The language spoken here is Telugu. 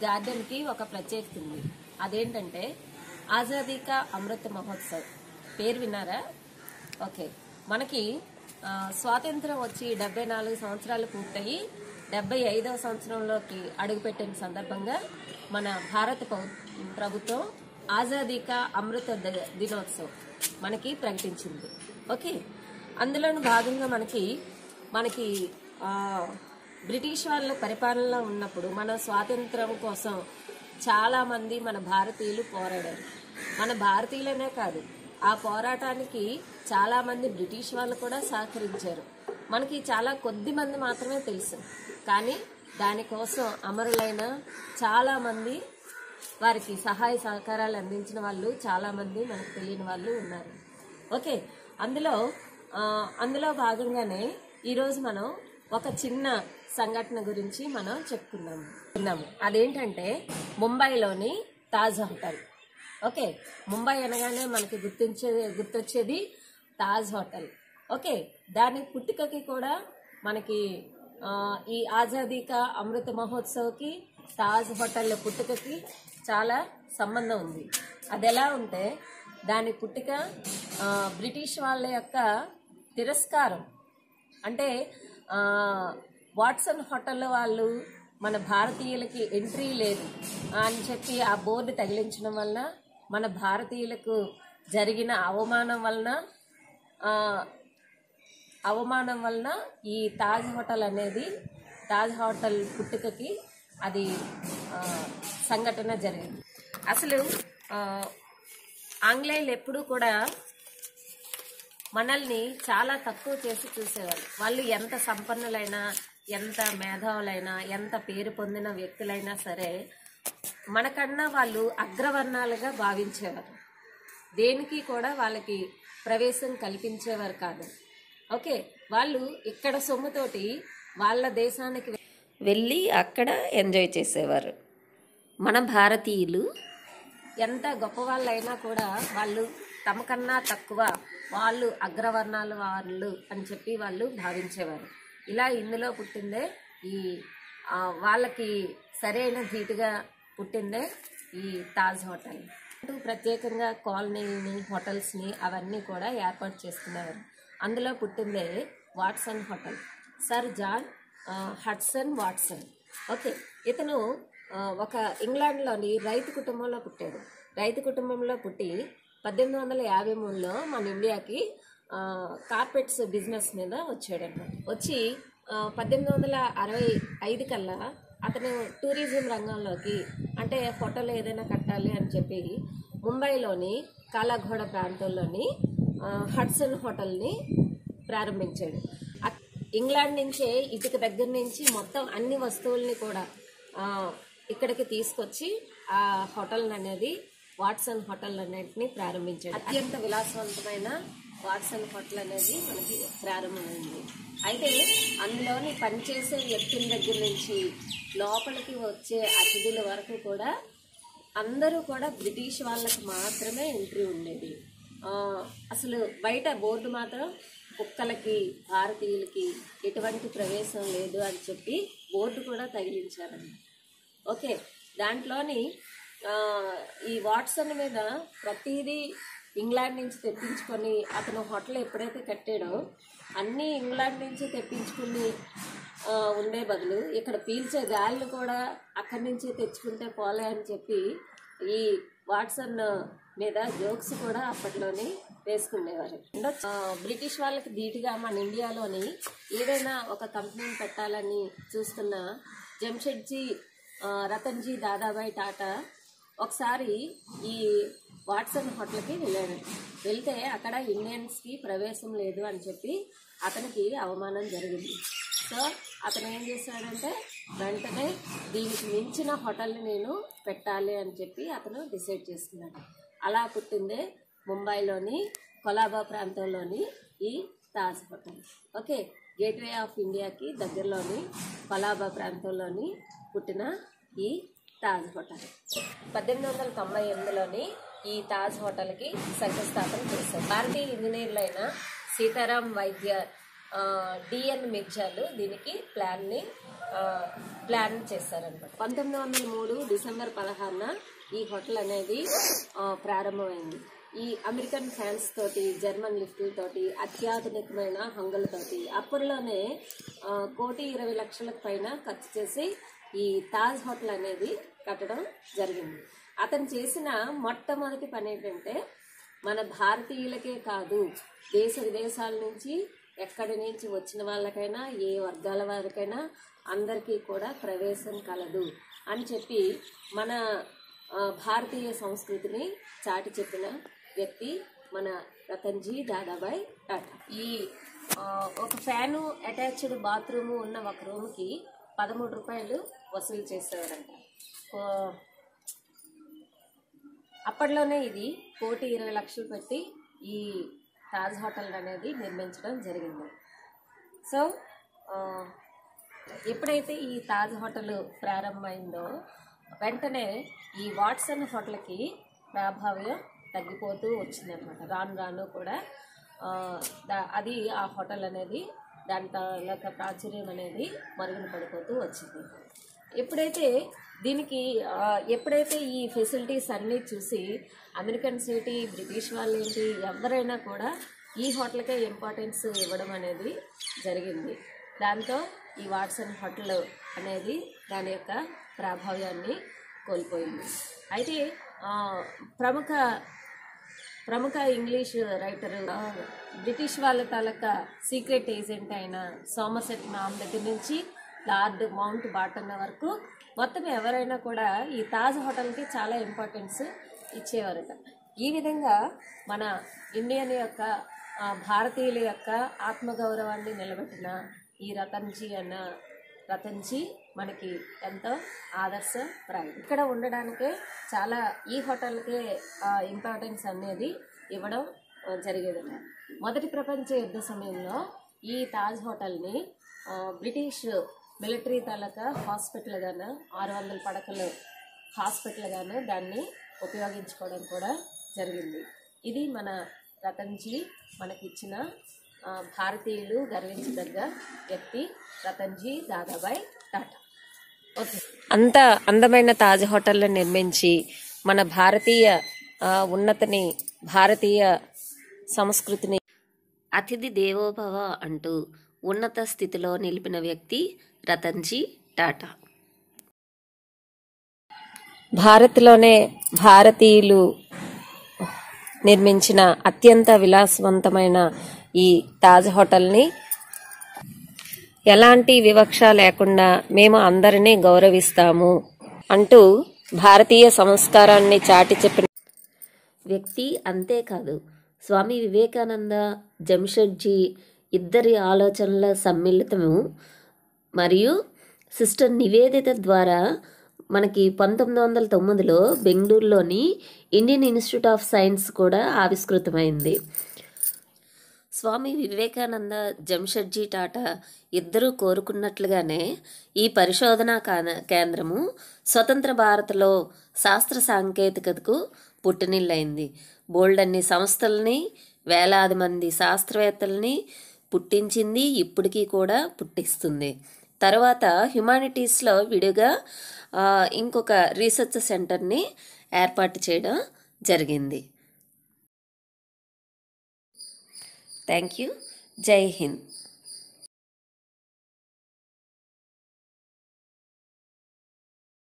గార్డెన్ కి ఒక ప్రత్యేకత ఉంది అదేంటంటే ఆజాదీ కా అమృత్ మహోత్సవ్ పేరు విన్నారా ఓకే మనకి ఆ, స్వాతంత్రం వచ్చి డెబ్బై నాలుగు సంవత్సరాలు పూర్తయి డెబ్బై ఐదవ సంవత్సరంలోకి అడుగుపెట్టిన సందర్భంగా మన భారత పౌ- ప్రభుత్వం ఆజాదీ కా అమృత ద- దినోత్సవ్ మనకి ప్రకటించింది ఓకే అందులోని భాగంగా మనకి మనకి ఆ, బ్రిటిష్ వాళ్ళ పరిపాలనలో ఉన్నప్పుడు మన స్వాతంత్రం కోసం చాలా మంది మన భారతీయులు పోరాడారు మన భారతీయులనే కాదు ఆ పోరాటానికి చాలా మంది బ్రిటిష్ వాళ్ళు కూడా సహకరించారు మనకి చాలా కొద్ది మంది మాత్రమే తెలుసు కానీ దానికోసం అమరులైన చాలా మంది వారికి సహాయ సహకారాలు అందించిన వాళ్ళు చాలా మంది మనకు తెలియని వాళ్ళు ఉన్నారు ఓకే అందులో ఆ, అందులో భాగంగానే ఈరోజు మనం ఒక చిన్న సంఘటన గురించి మనం చెప్పుకుందాము చెప్పుకుందాము. అదేంటంటే ముంబైలోని తాజ్ హోటల్ ఓకే ముంబై అనగానే మనకి గుర్తించేది గుర్తొచ్చేది తాజ్ హోటల్ ఓకే దాని పుట్టుకకి కూడా మనకి ఆ, ఈ ఆజాదీ కా అమృత మహోత్సవ్కి తాజ్ హోటల్ పుట్టుకకి చాలా సంబంధం ఉంది అది ఎలా ఉంటే దాని పుట్టుక ఆ, బ్రిటిష్ వాళ్ళ యొక్క తిరస్కారం అంటే ఆ, వాట్సన్ హోటల్ వాళ్ళు మన భారతీయులకి ఎంట్రీ లేదు అని చెప్పి ఆ బోర్డు తగిలించడం వలన మన భారతీయులకు జరిగిన అవమానం వలన ఆ, అవమానం వలన ఈ తాజ్ హోటల్ అనేది తాజ్ హోటల్ పుట్టుకకి అది ఆ, సంఘటన జరిగింది అసలు ఆ, ఆంగ్లేయులు ఎప్పుడూ కూడా మనల్ని చాలా తక్కువ చేసి చూసేవాళ్ళు వాళ్ళు ఎంత సంపన్నులైనా ఎంత మేధావులైనా ఎంత పేరు పొందిన వ్యక్తులైనా సరే మనకన్నా వాళ్ళు అగ్రవర్ణాలుగా భావించేవారు దేనికి కూడా వాళ్ళకి ప్రవేశం కల్పించేవారు కాదు ఓకే వాళ్ళు ఇక్కడ సొమ్ముతోటి వాళ్ళ దేశానికి వెళ్ళి అక్కడ ఎంజాయ్ చేసేవారు మన భారతీయులు ఎంత గొప్పవాళ్ళైనా కూడా వాళ్ళు తమకన్నా తక్కువ వాళ్ళు అగ్రవర్ణాల వాళ్ళు అని చెప్పి వాళ్ళు భావించేవారు ఇలా ఇందులో పుట్టిందే ఈ ఆ, వాళ్ళకి సరైన ధీటుగా పుట్టిందే ఈ తాజ్ హోటల్ అంటూ ప్రత్యేకంగా కాలనీని హోటల్స్ని అవన్నీ కూడా ఏర్పాటు చేసుకున్నారు అందులో పుట్టిందే వాట్సన్ హోటల్ సర్ జాన్ ఆ, హడ్సన్ వాట్సన్ ఓకే ఇతను ఆ, ఒక ఇంగ్లాండ్లోని రైతు కుటుంబంలో పుట్టాడు రైతు కుటుంబంలో పుట్టి పద్దెనిమిది వందల యాభై మూడులో మన ఇండియాకి ఆ, కార్పెట్స్ బిజినెస్ మీద వచ్చాడు అనమాట వచ్చి ఆ, పద్దెనిమిది వందల అరవై ఐదు కల్లా అతను టూరిజం రంగంలోకి అంటే హోటల్ ఏదైనా కట్టాలి అని చెప్పి ముంబైలోని కాలాఘోడ ప్రాంతంలోని ఆ, హడ్సన్ హోటల్ని ప్రారంభించాడు అక్- ఇంగ్లాండ్ నుంచే ఇటుక దగ్గర నుంచి మొత్తం అన్ని వస్తువుల్ని కూడా ఆ, ఇక్కడికి తీసుకొచ్చి ఆ హోటల్ అనేది వాట్సన్ హోటల్ అన్నింటినీ ప్రారంభించాడు అత్యంత విలాసవంతమైన వాట్సన్ హోటల్ అనేది మనకి ప్రారంభమైంది అయితే అందులోని పనిచేసే వ్యక్తుల దగ్గర నుంచి లోపలికి వచ్చే అతిథుల వరకు కూడా అందరూ కూడా బ్రిటిష్ వాళ్ళకి మాత్రమే ఎంట్రీ ఉండేది ఆ, అసలు బయట బోర్డు మాత్రం కుక్కలకి భారతీయులకి ఎటువంటి ప్రవేశం లేదు అని చెప్పి బోర్డు కూడా తగిలించారండి ఓకే దాంట్లోని ఆ, ఈ వాట్సన్ మీద ప్రతిదీ ఇంగ్లాండ్ నుంచి తెప్పించుకొని అతను హోటల్ ఎప్పుడైతే కట్టాడో అన్నీ ఇంగ్లాండ్ నుంచి తెప్పించుకుని ఆ, ఉండే బదులు ఇక్కడ పీల్చే గాలిని కూడా అక్కడి నుంచి తెచ్చుకుంటే పోలే అని చెప్పి ఈ వాట్సన్ మీద జోక్స్ కూడా అప్పట్లోనే వేసుకునేవారు ఉండొచ్చు. ఆ, బ్రిటిష్ వాళ్ళకి ధీటుగా మన ఇండియాలోని ఏదైనా ఒక కంపెనీని పెట్టాలని చూస్తున్న జంషెడ్జీ ఆ, రతన్జీ దాదాబాయి టాటా ఒకసారి ఈ వాట్సన్ హోటల్కి వెళ్ళాడు వెళ్తే అక్కడ ఇండియన్స్కి ప్రవేశం లేదు అని చెప్పి అతనికి అవమానం జరిగింది సో అతను ఏం చేశాడంటే వెంటనే దీనికి మించిన హోటల్ని నేను పెట్టాలి అని చెప్పి అతను డిసైడ్ చేసుకున్నాడు అలా పుట్టిందే ముంబైలోని కొలాబా ప్రాంతంలోని ఈ Taj hotel okay gateway of ఇండియాకి దగ్గరలోని కొలాబా ప్రాంతంలోని పుట్టిన ఈ తాజ్ హోటల్ పద్దెనిమిది వందల తొంభై ఎనిమిదిలోని ఈ తాజ్ హోటల్కి శంకుస్థాపన చేశారు భారతీయ ఇంజనీర్లైన సీతారాం వైద్య డిఎన్ మిర్జాలు దీనికి ప్లాన్ని ఆ, ప్లాన్ చేశారనమాట పంతొమ్మిది వందల మూడు డిసెంబర్ పదహారున ఈ హోటల్ అనేది ఆ, ప్రారంభమైంది ఈ అమెరికన్ ఫ్యాన్స్ తోటి జర్మన్ లిఫ్టుల తోటి అత్యాధునికమైన హంగులతోటి అప్పట్లోనే ఆ, కోటి ఇరవై లక్షలకు పైన ఖర్చు చేసి ఈ తాజ్ హోటల్ అనేది కట్టడం జరిగింది అతను చేసిన మొట్టమొదటి పని ఏంటంటే మన భారతీయులకే కాదు దేశ విదేశాల నుంచి ఎక్కడి నుంచి వచ్చిన వాళ్ళకైనా ఏ వర్గాల వారికైనా అందరికీ కూడా ప్రవేశం కలదు అని చెప్పి మన ఆ, భారతీయ సంస్కృతిని చాటి చెప్పిన వ్యక్తి మన రతన్జీ దాదాబాయ్ టాటా ఈ ఆ, ఒక ఫ్యాను అటాచ్డ్ బాత్రూము ఉన్న ఒక రూమ్కి పదమూడు రూపాయలు వసూలు చేసేవారంట ఆ, అప్పట్లోనే ఇది కోటి ఇరవై లక్షలు పెట్టి ఈ తాజ్ హోటల్ అనేది నిర్మించడం జరిగింది సో ఆ, ఎప్పుడైతే ఈ తాజ్ హోటల్ ప్రారంభమైందో వెంటనే ఈ వాట్సన్ హోటల్కి ప్రాభావ్యం తగ్గిపోతూ వచ్చిందనమాట రాను రాను కూడా ఆ, దా- అది ఆ హోటల్ అనేది దాని తాలూకా ప్రాచుర్యం అనేది మరుగున పడిపోతూ వచ్చింది ఎప్పుడైతే దీనికి ఆ, ఎప్పుడైతే ఈ ఫెసిలిటీస్ అన్నీ చూసి అమెరికన్స్ ఏంటి బ్రిటిష్ వాళ్ళు ఏంటి ఎవరైనా కూడా ఈ హోటల్కే ఇంపార్టెన్స్ ఇవ్వడం అనేది జరిగింది దాంతో ఈ వాట్సన్ హోటల్ అనేది దాని యొక్క ప్రాభావ్యాన్ని కోల్పోయింది అయితే ఆ, ప్రముఖ ప్రముఖ ఇంగ్లీష్ రైటర్ ఆ, బ్రిటిష్ వాళ్ళ తాలూకా సీక్రెట్ ఏజెంట్ అయిన సోమసెట్ మామ్ దగ్గర నుంచి లార్డ్ మౌంట్ బాటన్ వరకు మొత్తం ఎవరైనా కూడా ఈ తాజ్ హోటల్కి చాలా ఇంపార్టెన్స్ ఇచ్చేవారట ఈ విధంగా మన ఇండియన్ యొక్క ఆ, భారతీయుల యొక్క ఆత్మగౌరవాన్ని నిలబెట్టిన ఈ రతన్జీ అన్న రతన్జీ మనకి ఎంతో ఆదర్శప్రాయం ఇక్కడ ఉండడానికే చాలా ఈ హోటల్కే ఇంపార్టెన్స్ అనేది ఇవ్వడం ఆ, జరిగేదన్నమాట మొదటి ప్రపంచ యుద్ధ సమయంలో ఈ తాజ్ హోటల్ని ఆ, బ్రిటిష్ మిలిటరీ తాలూకా హాస్పిటల్ గాను ఆరు వందల పడకలు హాస్పిటల్ గాను దాన్ని ఉపయోగించుకోవడం కూడా జరిగింది ఇది మన రతన్జీ మనకిచ్చిన ఆ, భారతీయులు గర్వించదగ్గ వ్యక్తి రతన్జీ దాదాబాయ్ టాటా ఓకే అంత అందమైన తాజ్ హోటల్ నిర్మించి మన భారతీయ ఆ, ఉన్నతిని భారతీయ సంస్కృతిని అతిథి దేవోభవ అంటూ ఉన్నత స్థితిలో నిలిపిన వ్యక్తి రతన్జీ టాటా భారత్లోనే భారతీయులు నిర్మించిన అత్యంత విలాసవంతమైన ఈ తాజ్ హోటల్ని ఎలాంటి వివక్ష లేకుండా మేము అందరినీ గౌరవిస్తాము అంటూ భారతీయ సంస్కారాన్ని చాటి చెప్పిన వ్యక్తి అంతేకాదు స్వామి వివేకానంద జంషెడ్జీ ఇద్దరి ఆలోచనల సమ్మిళితము మరియు సిస్టర్ నివేదిత ద్వారా మనకి పంతొమ్మిది వందల తొమ్మిదిలో బెంగళూరులోని ఇండియన్ ఇన్స్టిట్యూట్ ఆఫ్ సైన్స్ కూడా ఆవిష్కృతమైంది స్వామి వివేకానంద జంషెడ్జీ టాటా ఇద్దరూ కోరుకున్నట్లుగానే ఈ పరిశోధనా కాన- కేంద్రము స్వతంత్ర భారత్లో శాస్త్ర సాంకేతికతకు పుట్టినిల్లైంది బోల్డన్ని సంస్థల్ని వేలాది మంది శాస్త్రవేత్తల్ని పుట్టించింది ఇప్పటికీ కూడా పుట్టిస్తుంది తర్వాత హ్యుమానిటీస్లో విడిగా ఆ, ఇంకొక రీసెర్చ్ సెంటర్ని ఏర్పాటు చేయడం జరిగింది థ్యాంక్ యూ జై హింద్